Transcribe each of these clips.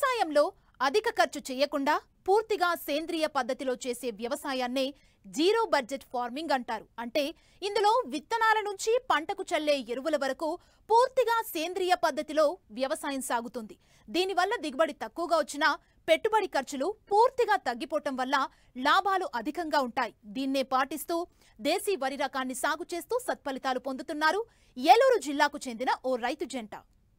వ్యవసాయంలో అధిక ఖర్చు చేయకుండా పూర్తిగా సేంద్రియ పద్ధతిలో చేసే వ్యవసాయాన్నే జీరో బడ్జెట్ ఫార్మింగ్ అంటారు అంటే ఇందులో విత్తనాల నుంచి పంటకు చల్లే ఎరువుల వరకు పూర్తిగా సేంద్రియ పద్ధతిలో వ్యవసాయం సాగుతుంది దీనివల్ల దిగుబడి తక్కువగా వచ్చినా పెట్టుబడి ఖర్చులు పూర్తిగా తగ్గిపోవటం వల్ల లాభాలు అధికంగా ఉంటాయి దీన్నే పాటిస్తూ దేశీ వరి రకాన్ని సాగు చేస్తూ సత్ఫలితాలు పొందుతున్నారు ఏలూరు జిల్లాకు చెందిన ఓ రైతు జంట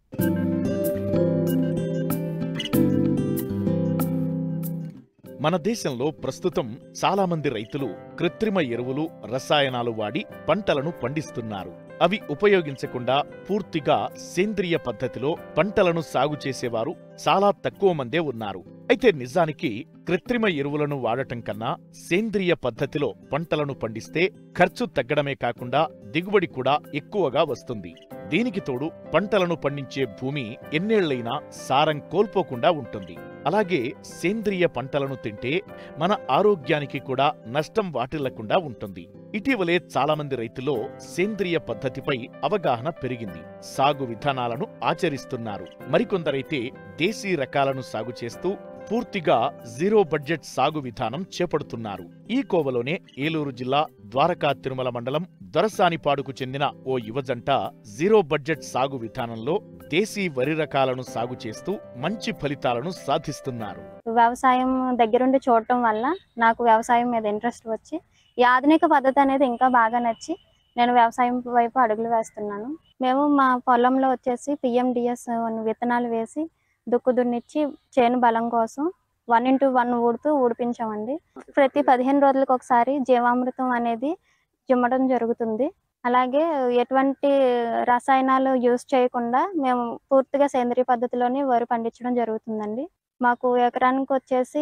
మన దేశంలో ప్రస్తుతం చాలా మంది రైతులు కృత్రిమ ఎరువులు రసాయనాలు వాడి పంటలను పండిస్తున్నారు అవి ఉపయోగించకుండా పూర్తిగా సేంద్రియ పద్ధతిలో పంటలను సాగు చేసేవారు చాలా తక్కువ మందే ఉన్నారు అయితే నిజానికి కృత్రిమ ఎరువులను వాడటం కన్నా సేంద్రియ పద్ధతిలో పంటలను పండిస్తే ఖర్చు తగ్గడమే కాకుండా దిగుబడి కూడా ఎక్కువగా వస్తుంది దీనికి తోడు పంటలను పండించే భూమి ఎన్నేళ్లైనా సారం కోల్పోకుండా ఉంటుంది అలాగే సేంద్రియ పంటలను తింటే మన ఆరోగ్యానికి కూడా నష్టం వాటిల్లకుండా ఉంటుంది ఇటీవలే చాలా మంది రైతుల్లో సేంద్రియ పద్ధతిపై అవగాహన పెరిగింది సాగు విధానాలను ఆచరిస్తున్నారు మరికొందరైతే దేశీ రకాలను సాగు చేస్తూ పూర్తిగా జీరో బడ్జెట్ సాగు విధానం చేపడుతున్నారు ఈ కోవలోనే ఏలూరు జిల్లా ద్వారకా తిరుమల మండలం దొరసానిపాడుకు చెందిన ఓ యువజంట జీరో బడ్జెట్ సాగు విధానంలో దేశీ వరి రకాలను సాగు చేస్తూ మంచి ఫలితాలను సాధిస్తున్నారు వ్యవసాయం దగ్గరుండి చూడటం వల్ల నాకు వ్యవసాయం మీద ఇంట్రెస్ట్ వచ్చి ఈ ఆధునిక పద్ధతి అనేది ఇంకా బాగా నచ్చి నేను వ్యవసాయం వైపు అడుగులు వేస్తున్నాను మేము మా పొలంలో వచ్చేసి పిఎండిఎస్ విత్తనాలు వేసి దుక్కు దున్నిచ్చి చేను బలం కోసం వన్ ఇంటూ వన్ ఊడుతూ ఊడిపించామండి ప్రతి పదిహేను రోజులకు ఒకసారి జీవామృతం అనేది చిమ్మడం జరుగుతుంది అలాగే ఎటువంటి రసాయనాలు యూజ్ చేయకుండా మేము పూర్తిగా సేంద్రియ పద్ధతిలోనే వరి పండించడం జరుగుతుందండి మాకు ఎకరానికి వచ్చేసి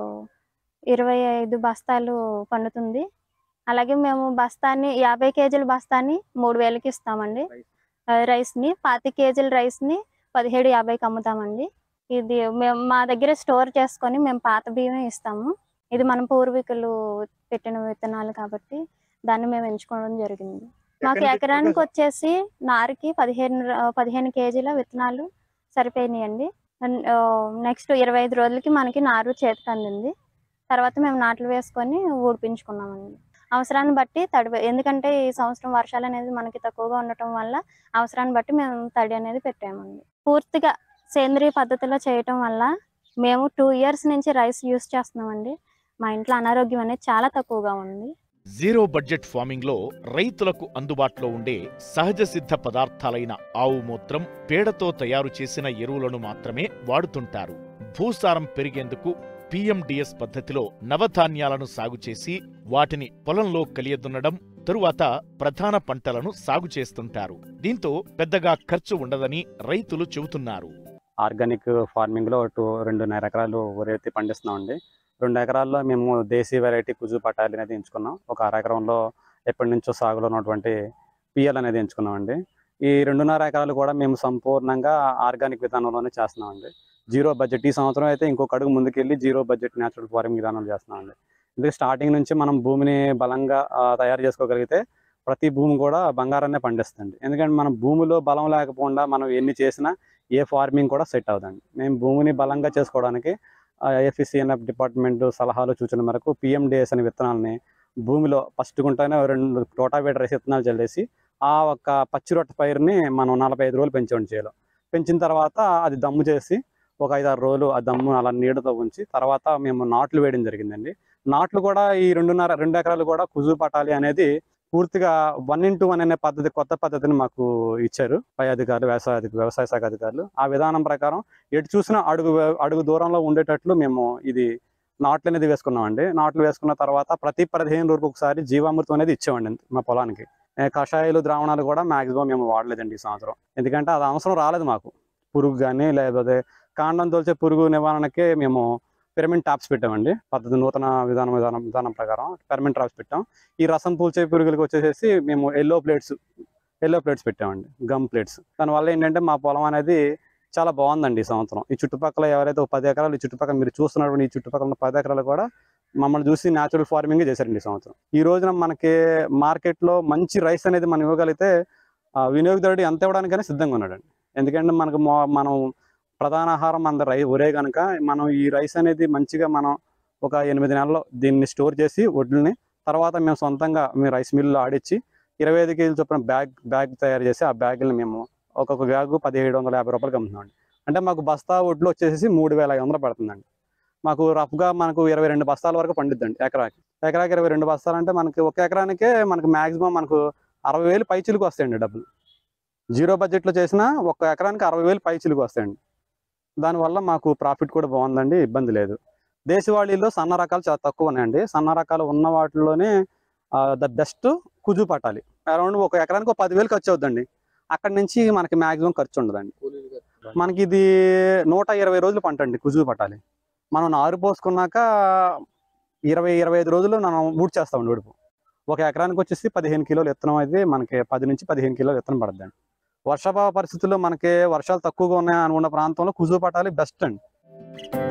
ఇరవై ఐదు బస్తాలు పండుతుంది అలాగే మేము బస్తాని యాభై కేజీల బస్తాని మూడు వేలకి ఇస్తామండి ఆ, రైస్ని పాతి కేజీల రైస్ని పదిహేడు యాభైకి అమ్ముతామండి ఇది మేము మా దగ్గర స్టోర్ చేసుకొని మేము పాత బియ్యం ఇస్తాము ఇది మన పూర్వీకులు పెట్టిన విత్తనాలు కాబట్టి దాన్ని మేము ఎంచుకోవడం జరిగింది మాకు ఎకరానికి వచ్చేసి నారుకి పదిహేను ర- పదిహేను కేజీల విత్తనాలు సరిపోయినాయండి నెక్స్ట్ ఇరవై ఐదు రోజులకి మనకి నారు చేతికి అందింది తర్వాత మేము నాట్లు వేసుకొని ఊడిపించుకున్నామండి అవసరాన్ని బట్టి తడి ఎందుకంటే ఈ సంవత్సరం వర్షాలు అనేది మనకి తక్కువగా ఉండటం వల్ల అవసరాన్ని బట్టి మేము తడి అనేది పెట్టామండి పూర్తిగా సేంద్రియ పద్ధతిలో చేయటం వల్ల మేము టూ ఇయర్స్ నుంచి రైస్ యూస్ చేస్తున్నామండి మా ఇంట్లో అనారోగ్యం అనేది చాలా తక్కువగా ఉంది జీరో బడ్జెట్ ఫార్మింగ్ లో రైతులకు అందుబాటులో ఉండే సహజ సిద్ధ పదార్థాలైన ఆవు మూత్రం పేడతో తయారు చేసిన ఎరువులను మాత్రమే వాడుతుంటారు భూసారం పెరిగేందుకు పిఎండిఎస్ పద్ధతిలో నవధాన్యాలను సాగు చేసి వాటిని పొలంలో కలియదున్నడం తరువాత ప్రధాన పంటలను సాగు చేస్తుంటారు దీంతో పెద్దగా ఖర్చు ఉండదని రైతులు చెబుతున్నారు ఆర్గానిక్ ఫార్మింగ్లో టూ రెండున్నర ఎకరాలు వరి అయితే పండిస్తున్నామండి రెండు ఎకరాల్లో మేము దేశీ వెరైటీ కుజు పటాలి అనేది ఎంచుకున్నాం ఒక అర ఎకరంలో ఎప్పటి నుంచో సాగులో ఉన్నటువంటి పిఎల్ అనేది ఎంచుకున్నామండి ఈ రెండున్నర ఎకరాలు కూడా మేము సంపూర్ణంగా ఆర్గానిక్ విధానంలోనే చేస్తున్నామండి జీరో బడ్జెట్ ఈ సంవత్సరం అయితే ఇంకొక అడుగు ముందుకెళ్ళి జీరో బడ్జెట్ న్యాచురల్ ఫార్మింగ్ విధానం చేస్తున్నామండి ఎందుకంటే స్టార్టింగ్ నుంచి మనం భూమిని బలంగా ఆ, తయారు చేసుకోగలిగితే ప్రతి భూమి కూడా బంగారాన్నే పండిస్తుంది ఎందుకంటే మన భూమిలో బలం లేకపోకుండా మనం ఎన్ని చేసినా ఏ ఫార్మింగ్ కూడా సెట్ అవుతుంది మేము భూమిని బలంగా చేసుకోవడానికి ఎఫ్ఈసిఎన్ఎఫ్ డిపార్ట్మెంట్ సలహాలు సూచన మేరకు పిఎండిఎస్ అనే విత్తనాలని భూమిలో ఫస్ట్ గుంటనే రెండు రోటావేటర్ వేసి విత్తనాలు చల్లేసి ఆ ఒక్క పచ్చి రొట్టె పైరుని మనం నలభై ఐదు రోజులు పెంచండి చేయాలి పెంచిన తర్వాత అది దమ్ము చేసి ఒక ఐదు ఆరు రోజులు ఆ దమ్ము అలా నీడతో ఉంచి తర్వాత మేము నాట్లు వేయడం జరిగిందండి నాట్లు కూడా ఈ రెండున్నర రెండు ఎకరాలు కూడా కుజు పటాలి అనేది పూర్తిగా వన్ ఇంటూ వన్ అనే పద్ధతి కొత్త పద్ధతిని మాకు ఇచ్చారు పై అధికారులు వ్యవసాయ అధిక- వ్యవసాయ శాఖ అధికారులు ఆ విధానం ప్రకారం ఎటు చూసినా అడుగు అడుగు దూరంలో ఉండేటట్లు మేము ఇది నాట్లు అనేది వేసుకున్నామండి నాట్లు వేసుకున్న తర్వాత ప్రతి పదిహేను రోజులకు ఒకసారి జీవామృతం అనేది ఇచ్చామండి మా పొలానికి ఏ, కషాయాలు ద్రావణాలు కూడా మాక్సిమం మేము వాడలేదండి ఈ సంవత్సరం ఎందుకంటే అది అవసరం రాలేదు మాకు పురుగు కానీ లేకపోతే కాండం తోల్చే పురుగు నివారణకే మేము పిరమిడ్ టాప్స్ పెట్టామండి పద్ధతి నూతన విధానం విధానం విధానం ప్రకారం పిరమిడ్ టాప్స్ పెట్టాం ఈ రసం పూల్చే పురుగులకు వచ్చేసేసి మేము ఎల్లో ప్లేట్స్ ఎల్లో ప్లేట్స్ పెట్టామండి గమ్ ప్లేట్స్ దానివల్ల ఏంటంటే మా పొలం అనేది చాలా బాగుందండి ఈ సంవత్సరం ఈ చుట్టుపక్కల ఎవరైతే ఒక పది ఎకరాలు ఈ చుట్టుపక్కల మీరు చూస్తున్నటువంటి ఈ చుట్టుపక్కల ఉన్న పది ఎకరాలు కూడా మమ్మల్ని చూసి న్యాచురల్ ఫార్మింగ్ చేశారండి ఈ సంవత్సరం ఈ రోజున మనకి మార్కెట్లో మంచి రైస్ అనేది మనం ఇవ్వగలిగితే ఆ, వినియోగదారుడు ఎంత ఇవ్వడానికైనా సిద్ధంగా ఉన్నాడండి ఎందుకంటే మనకు మొ- మనం ప్రధాన ఆహారం మన రై ఒరే కనుక మనం ఈ రైస్ అనేది మంచిగా మనం ఒక ఎనిమిది నెలల్లో దీన్ని స్టోర్ చేసి వడ్లని తర్వాత మేము సొంతంగా మేము రైస్ మిల్లులో ఆడిచ్చి ఇరవై ఐదు కేజీలు చొప్పున బ్యాగ్ బ్యాగ్ తయారు చేసి ఆ బ్యాగులు మేము ఒక్కొక్క బ్యాగు పదిహేడు వందల యాభై రూపాయలకి అమ్ముతున్నాం అంటే మాకు బస్తా వడ్లు వచ్చేసి మూడు వేల ఐదు వందలు పడుతుందండి మాకు రఫ్గా మనకు ఇరవై రెండు బస్తాల వరకు పండిద్దండి ఎకరాకి ఎకరాకి ఇరవై రెండు బస్తాలు అంటే మనకి ఒక ఎకరానికే మనకు మాక్సిమం మనకు అరవై వేలు పైచిలకు వస్తాయండి డబ్బులు జీరో బడ్జెట్లో చేసినా ఒక ఎకరానికి అరవై వేలు పైచిలకు వస్తాయండి దానివల్ల మాకు ప్రాఫిట్ కూడా బాగుందండి ఇబ్బంది లేదు దేశవాళీలో సన్న రకాలు చాలా తక్కువ ఉన్నాయండి సన్న రకాలు ఉన్న వాటిలోనే ద బెస్ట్ కుజు పట్టాలి అరౌండ్ ఒక ఎకరానికి ఒక పదివేలు ఖర్చు అవుతుందండి అక్కడ నుంచి మనకి మాక్సిమం ఖర్చు ఉండదండి మనకి ఇది నూట ఇరవై రోజులు పంట అండి కుజు పట్టాలి మనం నారు పోసుకున్నాక ఇరవై ఇరవై ఐదు రోజులు మనం ఊడ్ చేస్తామండి ఉడుపు ఒక ఎకరానికి వచ్చేసి పదిహేను కిలోలు విత్తనం అయితే మనకి పది నుంచి పదిహేను కిలోలు విత్తనం పడుతుందండి వర్షాభావ పరిస్థితుల్లో మనకి వర్షాలు తక్కువగా ఉన్నాయి అనుకున్న ప్రాంతంలో కుజు పట్టాలి బెస్ట్ అండి